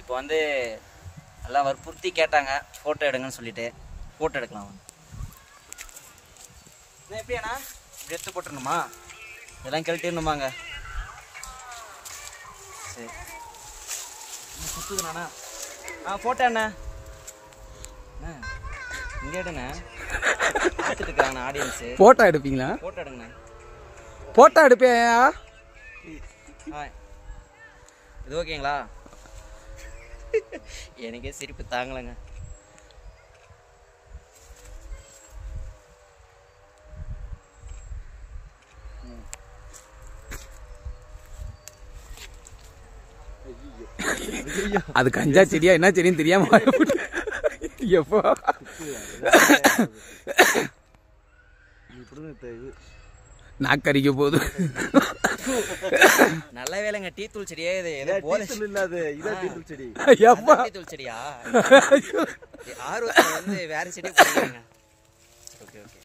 இப்போ வந்து எல்லாம் வற்புறுத்தி கேட்டாங்க ஃபோட்டோ எடுங்கன்னு சொல்லிட்டு ஃபோட்டோ எடுக்கலாம் வாங்க அண்ணா, எப்படியாண்ணா இப்படி எடுத்து போட்டுருணுமா இதெல்லாம் கழட்டிடணுமாங்க சரி சுத்துதுண்ணா ஆ ஃபோட்டோ அண்ணா அண்ணா இங்கே எடுண்ணே பார்த்துட்டு இருக்காங்கண்ணா ஆடியன்ஸு போட்டோ எடுப்பீங்களா ஃபோட்டோ எடுங்கண்ணா போட்டோ எடுப்பேயா ஆ இது ஓகேங்களா எனக்கே சிரிப்பு தாங்கலைங்க அது கஞ்சா செடியா என்ன செடின்னு தெரியாம வாயை விட்டு. எப்போ நாக்கரிக்க போகுது நல்ல வேலைங்க டீ தூள் செடியே இது ஏதோ போதை இல்லாத இதான் டீட்டெயில் செடி எப்பா டீ தூள் செடியா ஆர்வத்தில் வந்து வேற செடி போடுறாங்க ஓகே ஓகே